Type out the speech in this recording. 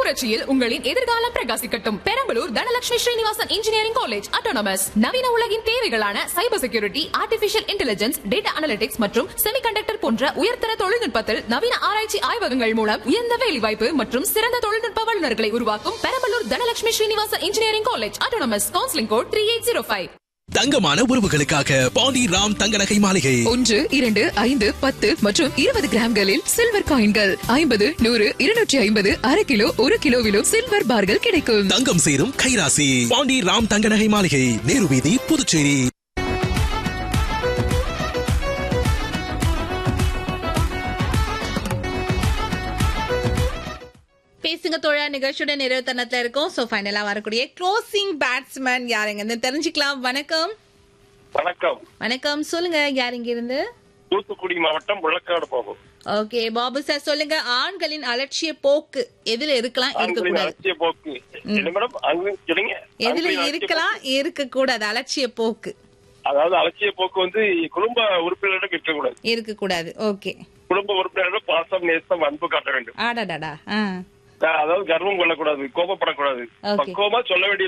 புரட்சியில் உங்களின் எதிர்காலம் பிரகாசிக்கட்டும் Perambalur Dhanalakshmi Srinivasan engineering college autonomous நவீன உலகின் தேவைகளான cyber security artificial intelligence data analytics மற்றும் செமிகண்டக்டர் போன்ற உயர்தர தொழில்நுட்பத்தில் நவீன ஆராய்ச்சி ஆய்வகங்கள் மூலம் உயர்ந்த வேலைவாய்ப்பு மற்றும் சிறந்த தொழில்நுட்ப வல்லுநர்களை உருவாக்கும் Perambalur Dhanalakshmi Srinivasan engineering college autonomous counselling code three eight zero five தங்கமான உறவுகளுக்காக பாண்டி ராம் தங்க நகை மாளிகை ஒன்று இரண்டு ஐந்து பத்து மற்றும் இருபது கிராம்களில் சில்வர் காயின்கள் ஐம்பது நூறு இருநூற்றி ஐம்பது அரை கிலோ ஒரு கிலோவிலும் சில்வர் பார்கள் கிடைக்கும் தங்கம் சேரும் கைராசி பாண்டி ராம் தங்க நகை மாளிகை நேரு வீதி புதுச்சேரி பேசுங்க தோழா நிகழ்ச்சியோட நிறைவு தருணத்துல இருக்கும் சோ ஃபைனலா வரக்கூடிய க்ளோசிங் பேட்ஸ்மேன் யாருங்கன்னு தெரிஞ்சுக்கலாம் வணக்கம் வணக்கம் வணக்கம் சொல்லுங்க யார் இங்க இருந்து தூத்துக்குடி மாவட்டம் முழக்காடு போகும் ஓகே பாபு சார் சொல்லுங்க ஆண்களின் அலட்சிய போக்கு எதுல இருக்கலாம் இருக்க ஆண்களின் கூடாது அலட்சிய போக்கு என்ன மேடம் அங்க சொல்லுங்க எதுல ஆண்களின் அலட்சிய இருக்கலாம் இருக்க கூடாது அலட்சிய போக்கு போக்கு. அதாவது அலட்சிய போக்கு வந்து குடும்ப உறுப்பினரிடம் இருக்கக்கூடாது இருக்க கூடாது ஓகே குடும்ப உறுப்பினரிடம் பாசம் நேசம் அன்பு காட்ட வேண்டும் ஆடாடாடா ஆ அதாவது கர்வம் கொள்ளக்கூடாது கோபப்படக்கூடாது Okay. பக்குவமா சொல்ல வேண்டிய